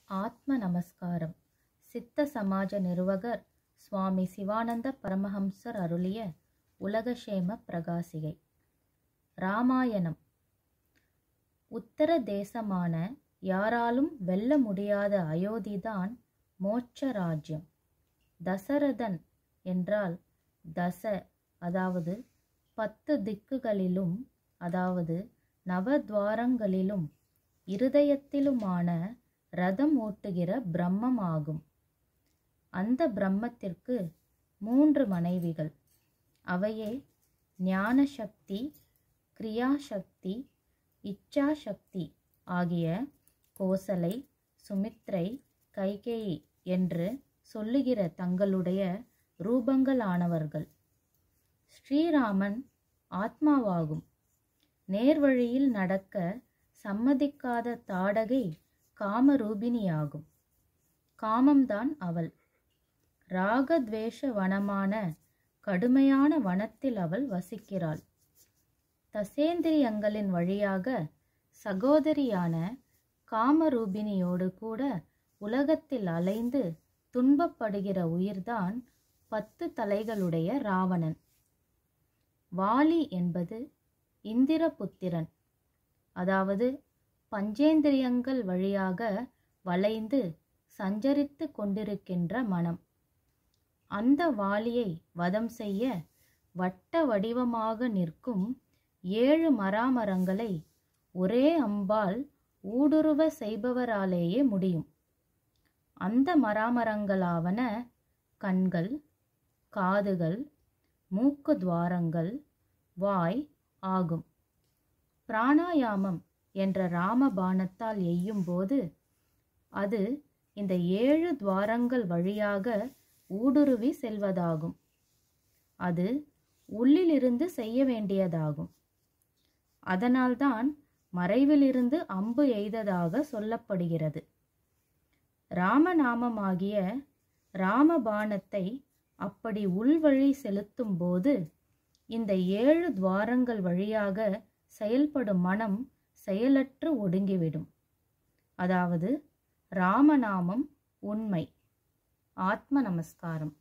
ஆத்ம நமஸ்காரம் சித்த சமாஜ நிறுவகர் சுவாமி சிவானந்த பரமஹம்சர் அருளிய உலகக்ஷேம பிரகாசிகை ராமாயணம் உத்தர தேசமான யாராலும் வெல்ல முடியாத அயோத்திதான் மோட்ச ராஜ்யம் தசரதன் என்றால் தச அதாவது பத்து திக்குகளிலும் அதாவது நவத்வாரங்களிலும் இருதயத்திலுமான ரதம் ஓட்டுகிற பிரம்மம் ஆகும் அந்த பிரம்மத்திற்கு மூன்று மனைவிகள் அவையே ஞானசக்தி கிரியாசக்தி இச்சாசக்தி ஆகிய கோசலை சுமித்ரை கைகேயி என்று சொல்லுகிற தங்களுடைய ரூபங்களானவர்கள் ஸ்ரீராமன் ஆத்மாவாகும் நேர்வழியில் நடக்க சம்மதிக்காத தாடகை காமரூபிணியாகும் காமம்தான் அவள் ராகத்வேஷ வனமான கடுமையான வனத்தில் அவள் வசிக்கிறாள் தசேந்திரியங்களின் வழியாக சகோதரியான காமரூபிணியோடு கூட உலகத்தில் அலைந்து துன்பப்படுகிற உயிர்தான் பத்து தலைகளுடைய ராவணன் வாலி என்பது இந்திரபுத்திரன் அதாவது பஞ்சேந்திரியங்கள் வழியாக வளைந்து சஞ்சரித்து கொண்டிருக்கின்ற மனம் அந்த வாலியை வதம் செய்ய வட்ட வடிவமாக நிற்கும் ஏழு மராமரங்களை ஒரே அம்பால் ஊடுருவ செய்பவராலேயே முடியும் அந்த மராமரங்களாவன கண்கள் காதுகள் மூக்கு துவாரங்கள் வாய் ஆகும் பிராணாயாமம் என்ற ராமபானத்தால் எய்யும்போது அது இந்த ஏழு துவாரங்கள் வழியாக ஊடுருவி செல்வதாகும் அது உள்ளிலிருந்து செய்ய வேண்டியதாகும் அதனால்தான் மறைவிலிருந்து அம்பு எய்ததாக சொல்லப்படுகிறது ராமநாமமாகிய ராமபானத்தை அப்படி உள்வழி செலுத்தும் போது இந்த ஏழு துவாரங்கள் வழியாக செயல்படும் மனம் செயலற்று ஒடுங்கிவிடும் அதாவது ராமநாமம் உண்மை ஆத்ம நமஸ்காரம்